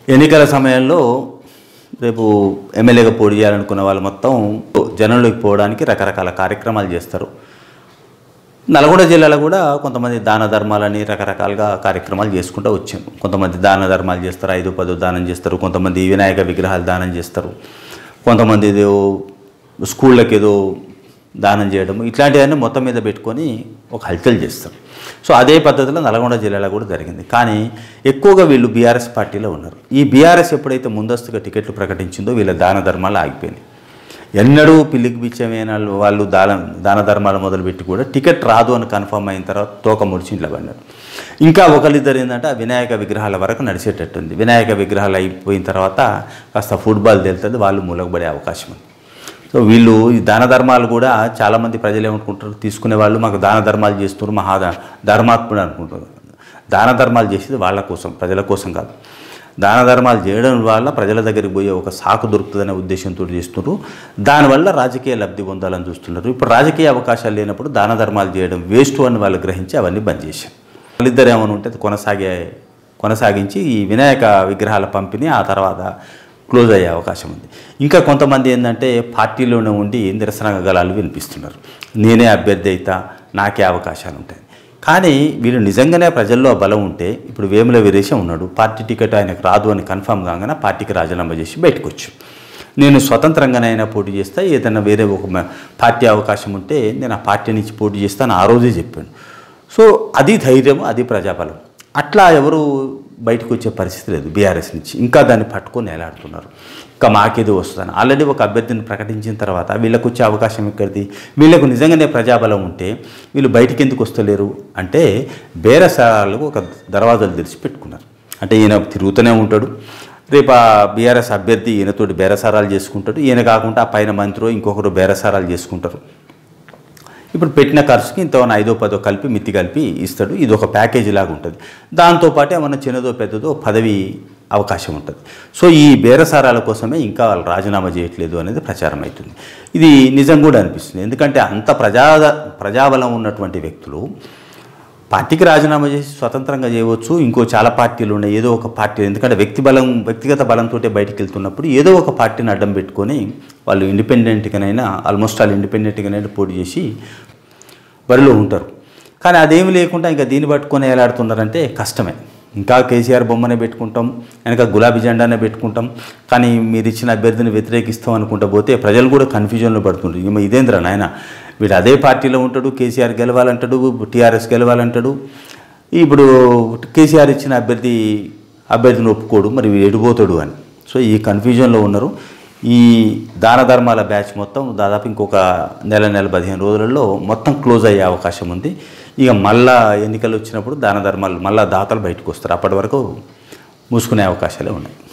ఎన్నికల సమయంలో రేపు ఎమ్మెల్యేగా పోటీ చేయాలనుకున్న వాళ్ళు మొత్తం జనంలోకి పోవడానికి రకరకాల కార్యక్రమాలు చేస్తారు నల్గొండ జిల్లాలో కూడా కొంతమంది దాన ధర్మాలని రకరకాలుగా కార్యక్రమాలు చేసుకుంటూ వచ్చాము కొంతమంది దాన ధర్మాలు చేస్తారు ఐదు పదో దానం చేస్తారు కొంతమంది వినాయక విగ్రహాలు దానం చేస్తారు కొంతమంది ఏదో స్కూళ్ళకి ఏదో దానం చేయడం ఇట్లాంటివన్నీ మొత్తం మీద పెట్టుకొని ఒక హల్చల్ చేస్తారు సో అదే పద్ధతిలో నల్గొండ జిల్లాలో కూడా జరిగింది కానీ ఎక్కువగా వీళ్ళు బీఆర్ఎస్ పార్టీలో ఉన్నారు ఈ బీఆర్ఎస్ ఎప్పుడైతే ముందస్తుగా టికెట్లు ప్రకటించిందో వీళ్ళ దాన ధర్మాలు ఆగిపోయినాయి ఎన్నడూ పిల్లికి బిచ్చమైన వాళ్ళు- వాళ్ళు దాన దాన ధర్మాలు మొదలుపెట్టి కూడా టికెట్ రాదు అని కన్ఫర్మ్ అయిన తర్వాత తోక ముడిచి ఇంట్లో పడినారు ఇంకా ఒకరిద్దరు ఏంటంటే ఆ వినాయక విగ్రహాల వరకు నడిచేటట్టుంది వినాయక విగ్రహాలు అయిపోయిన తర్వాత కాస్త ఫుట్బాల్ తెలుతుంది వాళ్ళు మూలకబడే అవకాశం ఉంది సో వీళ్ళు ఈ దాన ధర్మాలు కూడా చాలామంది ప్రజలు ఏమనుకుంటారు తీసుకునే వాళ్ళు మాకు దాన ధర్మాలు చేస్తున్నారు మహా ధర్మాత్ముడు అనుకుంటారు దాన ధర్మాలు చేసేది వాళ్ళ కోసం ప్రజల కోసం కాదు దాన ధర్మాలు చేయడం వల్ల ప్రజల దగ్గరికి పోయే ఒక సాకు దొరుకుతుందనే ఉద్దేశంతో చేస్తున్నారు దానివల్ల రాజకీయ లబ్ధి పొందాలని చూస్తున్నారు ఇప్పుడు రాజకీయ అవకాశాలు లేనప్పుడు దాన ధర్మాలు చేయడం వేస్ట్ అని వాళ్ళు గ్రహించి అవన్నీ బంద్ చేశారు వాళ్ళిద్దరు ఏమని ఉంటే అది కొనసాగే కొనసాగించి ఈ వినాయక విగ్రహాల పంపిణీ ఆ తర్వాత క్లోజ్ అయ్యే అవకాశం ఉంది ఇంకా కొంతమంది ఏంటంటే పార్టీలోనే ఉండి నిరసన గలాలు వినిపిస్తున్నారు నేనే అభ్యర్థి అయితా నాకే అవకాశాలు ఉంటాయి కానీ వీళ్ళు నిజంగానే ప్రజల్లో ఆ బలం ఉంటే ఇప్పుడు వేముల వీరేశం ఉన్నాడు పార్టీ టికెట్ ఆయనకు రాదు అని కన్ఫర్మ్ కాగానే పార్టీకి రాజీనామా చేసి బయటకు వచ్చు నేను స్వతంత్రంగానైనా పోటీ చేస్తా ఏదైనా వేరే ఒక మ- పార్టీ అవకాశం ఉంటే నేను ఆ పార్టీ నుంచి పోటీ చేస్తాను ఆ రోజే చెప్పాను సో అది ధైర్యం అది ప్రజాబలం అట్లా ఎవరు బయటకు వచ్చే పరిస్థితి లేదు బీఆర్ఎస్ నుంచి ఇంకా దాన్ని పట్టుకొని ఎలాడుతున్నారు ఇంకా మాకేదో వస్తుందని ఆల్రెడీ ఒక అభ్యర్థిని ప్రకటించిన తర్వాత వీళ్ళకు వచ్చే అవకాశం ఎక్కడిది వీళ్ళకు నిజంగానే ప్రజాబలం ఉంటే వీళ్ళు బయటికి ఎందుకు వస్తలేరు అంటే బేరసారాలకు ఒక దర్వాజాలు తెరిచి పెట్టుకున్నారు అంటే ఈయన తిరుగుతూనే ఉంటాడు రేపు ఆ బీఆర్ఎస్ అభ్యర్థి ఈయనతోటి బేరసారాలు చేసుకుంటాడు ఈయన కాకుండా ఆ పైన మంత్రి ఇంకొకరు బేరసారాలు చేసుకుంటారు ఇప్పుడు పెట్టిన ఖర్చుకి ఇంత ఐదో పదో కలిపి మిత్తి కలిపి ఇస్తాడు ఇది ఒక ప్యాకేజీ లాగా ఉంటుంది దాంతోపాటు ఏమన్నా చిన్నదో పెద్దదో పదవి అవకాశం ఉంటుంది సో ఈ బేరసారాల కోసమే ఇంకా వాళ్ళు రాజీనామా చేయట్లేదు అనేది ప్రచారం అవుతుంది ఇది నిజం కూడా అనిపిస్తుంది ఎందుకంటే అంత ప్రజా ప్రజాబలం ఉన్నటువంటి వ్యక్తులు పార్టీకి రాజీనామా చేసి స్వతంత్రంగా చేయవచ్చు ఇంకో చాలా పార్టీలు ఉన్నాయి ఏదో ఒక పార్టీ ఎందుకంటే వ్యక్తి బలం వ్యక్తిగత బలంతో బయటికి వెళ్తున్నప్పుడు ఏదో ఒక పార్టీని అడ్డం పెట్టుకొని వాళ్ళు ఇండిపెండెంట్గానైనా ఆల్మోస్ట్ వాళ్ళు ఇండిపెండెంట్గానైనా పోటీ చేసి బరిలో ఉంటారు కానీ అదేమి లేకుండా ఇంకా దీన్ని పట్టుకొని ఎలాడుతున్నారంటే కష్టమే ఇంకా కేసీఆర్ బొమ్మనే పెట్టుకుంటాం వెనక గులాబీ జెండానే పెట్టుకుంటాం కానీ మీరు ఇచ్చిన అభ్యర్థిని వ్యతిరేకిస్తాం అనుకుంటా పోతే ప్రజలు కూడా కన్ఫ్యూజన్లో పడుతుంటారు ఈమె ఇదేంద్ర నాయన వీడు అదే పార్టీలో ఉంటాడు కేసీఆర్ గెలవాలంటాడు టీఆర్ఎస్ గెలవాలంటాడు ఇప్పుడు కేసీఆర్ ఇచ్చిన అభ్యర్థి అభ్యర్థిని ఒప్పుకోడు మరి వీడు ఎడిపోతాడు అని సో ఈ కన్ఫ్యూజన్లో ఉన్నారు ఈ దాన ధర్మాల బ్యాచ్ మొత్తం దాదాపు ఇంకొక నెల నెల పదిహేను రోజులలో మొత్తం క్లోజ్ అయ్యే అవకాశం ఉంది ఇక మళ్ళా ఎన్నికలు వచ్చినప్పుడు దాన ధర్మాలు మళ్ళా దాతలు బయటకు వస్తారు అప్పటి వరకు మూసుకునే అవకాశాలే ఉన్నాయి